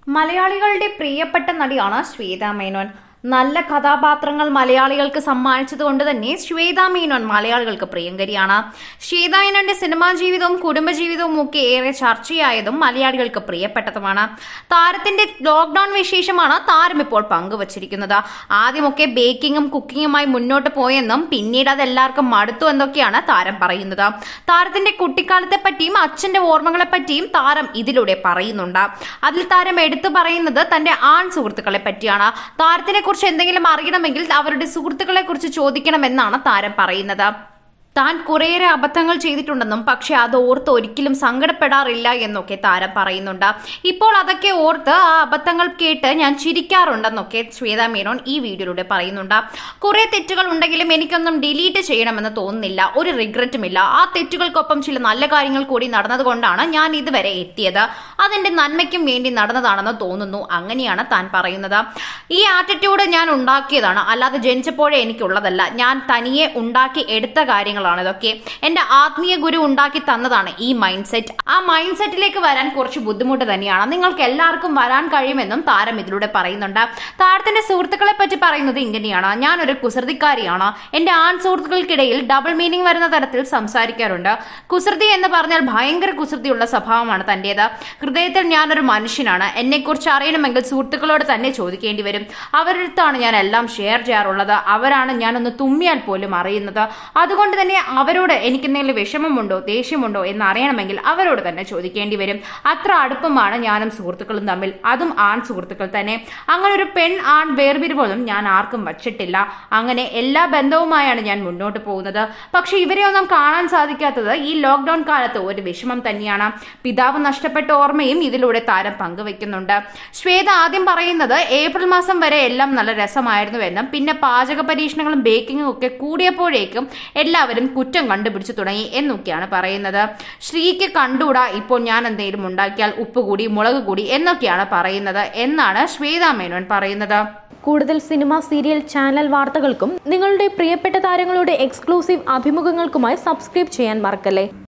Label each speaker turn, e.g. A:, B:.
A: മലയാളികളുടെ പ്രിയപ്പെട്ട നടിയാണ് ശ്വേത മേനോൻ നല്ല കഥാപാത്രങ്ങൾ മലയാളികൾക്ക് സമ്മാനിച്ചതുകൊണ്ട് തന്നെ ശ്വേത മേനോൻ മലയാളികൾക്ക് പ്രിയങ്കരിയാണ് ശ്വേത മേനോന്റെ സിനിമാ ജീവിതവും കുടുംബജീവിതവും ഒക്കെ ഏറെ ചർച്ചയായതും മലയാളികൾക്ക് പ്രിയപ്പെട്ടതുമാണ് താരത്തിന്റെ ലോക്ക്ഡൌൺ വിശേഷമാണ് താരം ഇപ്പോൾ പങ്കുവച്ചിരിക്കുന്നത് ആദ്യമൊക്കെ ബേക്കിങ്ങും കുക്കിങ്ങുമായി മുന്നോട്ട് പോയെന്നും പിന്നീട് അത് എല്ലാവർക്കും മടുത്തു എന്നൊക്കെയാണ് താരം പറയുന്നത് താരത്തിന്റെ കുട്ടിക്കാലത്തെ പറ്റിയും അച്ഛന്റെ ഓർമ്മകളെ പറ്റിയും താരം ഇതിലൂടെ പറയുന്നുണ്ട് അതിൽ താരം എടുത്തു പറയുന്നത് തന്റെ ആൺ സുഹൃത്തുക്കളെ പറ്റിയാണ് താരത്തിനെ കുറിച്ച് എന്തെങ്കിലും അറിയണമെങ്കിൽ അവരുടെ സുഹൃത്തുക്കളെ കുറിച്ച് ചോദിക്കണമെന്നാണ് താരം പറയുന്നത് താൻ കുറേയേറെ അബദ്ധങ്ങൾ ചെയ്തിട്ടുണ്ടെന്നും പക്ഷെ അത് ഓർത്ത് ഒരിക്കലും സങ്കടപ്പെടാറില്ല എന്നൊക്കെ താരം പറയുന്നുണ്ട് ഇപ്പോൾ അതൊക്കെ ഓർത്ത് ആ അബദ്ധങ്ങൾ കേട്ട് ഞാൻ ചിരിക്കാറുണ്ടെന്നൊക്കെ ശ്വേത മേനോൻ ഈ വീഡിയോയിലൂടെ പറയുന്നുണ്ട് കുറെ തെറ്റുകൾ ഉണ്ടെങ്കിലും എനിക്കൊന്നും ഡിലീറ്റ് ചെയ്യണമെന്ന് തോന്നുന്നില്ല ഒരു റിഗ്രറ്റും ഇല്ല ആ തെറ്റുകൾക്കൊപ്പം ചില നല്ല കാര്യങ്ങൾ കൂടി നടന്നതുകൊണ്ടാണ് ഞാൻ ഇതുവരെ എത്തിയത് അതെന്റെ നന്മയ്ക്കും വേണ്ടി നടന്നതാണെന്ന് തോന്നുന്നു അങ്ങനെയാണ് താൻ പറയുന്നത് ഈ ആറ്റിറ്റ്യൂഡ് ഞാൻ ഉണ്ടാക്കിയതാണ് അല്ലാതെ ജനിച്ചപ്പോഴേ എനിക്കുള്ളതല്ല ഞാൻ തനിയെ ഉണ്ടാക്കി എടുത്ത കാര്യങ്ങളാണ് ഇതൊക്കെ എന്റെ ആത്മീയ ഗുരു ഉണ്ടാക്കി തന്നതാണ് ഈ മൈൻഡ് സെറ്റ് ആ മൈൻഡ് സെറ്റിലേക്ക് വരാൻ കുറച്ച് ബുദ്ധിമുട്ട് തന്നെയാണ് നിങ്ങൾക്ക് എല്ലാവർക്കും വരാൻ കഴിയുമെന്നും താരം ഇതിലൂടെ പറയുന്നുണ്ട് താരത്തിന്റെ സുഹൃത്തുക്കളെ പറ്റി പറയുന്നത് ഇങ്ങനെയാണ് ഞാനൊരു കുസൃതിക്കാരിയാണ് എന്റെ ആൺ സുഹൃത്തുക്കൾക്കിടയിൽ ഡബിൾ മീനിങ് വരുന്ന തരത്തിൽ സംസാരിക്കാറുണ്ട് കുസൃതി എന്ന് പറഞ്ഞാൽ ഭയങ്കര കുസൃതിയുള്ള സ്വഭാവമാണ് തന്റേത് ഹൃദയത്തിൽ ഞാനൊരു മനുഷ്യനാണ് എന്നെക്കുറിച്ച് അറിയണമെങ്കിൽ സുഹൃത്തുക്കളോട് തന്നെ ചോദിക്കേണ്ടി വരും അവരുടെ അടുത്താണ് ഞാൻ എല്ലാം ഷെയർ ചെയ്യാറുള്ളത് അവരാണ് ഞാനൊന്ന് തുമ്മിയാൽ പോലും അറിയുന്നത് അതുകൊണ്ട് തന്നെ അവരോട് എനിക്ക് എന്തെങ്കിലും വിഷമമുണ്ടോ ദേഷ്യമുണ്ടോ എന്ന് അറിയണമെങ്കിൽ അവരോട് തന്നെ ചോദിക്കേണ്ടി വരും അത്ര അടുപ്പമാണ് ഞാനും സുഹൃത്തുക്കളും തമ്മിൽ അതും ആൺ സുഹൃത്തുക്കൾ തന്നെ അങ്ങനെ ഒരു പെൺ ആൺ വേർപിരിവൊന്നും ഞാൻ ആർക്കും വച്ചിട്ടില്ല അങ്ങനെ എല്ലാ ബന്ധവുമായാണ് ഞാൻ മുന്നോട്ട് പോകുന്നത് പക്ഷെ ഇവരെ ഒന്നും കാണാൻ സാധിക്കാത്തത് ഈ ലോക്ക്ഡൌൺ കാലത്ത് ഒരു വിഷമം തന്നെയാണ് പിതാവ് നഷ്ടപ്പെട്ട ഓർമ്മയും ഇതിലൂടെ താരം പങ്കുവെക്കുന്നുണ്ട് ശ്വേത ആദ്യം പറയുന്നത് ഏപ്രിൽ മാസം വരെ എല്ലാം നല്ല രസമായിരുന്നുവെന്നും പിന്നെ പാചക പരീക്ഷണങ്ങളും ബേക്കിങ്ങും ഒക്കെ കൂടിയപ്പോഴേക്കും എല്ലാവരും കുറ്റം കണ്ടുപിടിച്ചു തുടങ്ങി എന്നൊക്കെയാണ് പറയുന്നത് ശ്രീക്ക് കണ്ടുകൂടാ ഇപ്പോൾ ഞാൻ എന്തെങ്കിലും ഉണ്ടാക്കിയാൽ ഉപ്പ് കൂടി മുളക് കൂടി എന്നൊക്കെയാണ് പറയുന്നത് എന്നാണ് ശ്വേത മേനോൻ പറയുന്നത്
B: കൂടുതൽ സിനിമ സീരിയൽ ചാനൽ വാർത്തകൾക്കും നിങ്ങളുടെ പ്രിയപ്പെട്ട താരങ്ങളുടെ എക്സ്ക്ലൂസീവ് അഭിമുഖങ്ങൾക്കുമായി സബ്സ്ക്രൈബ് ചെയ്യാൻ മറക്കല്ലേ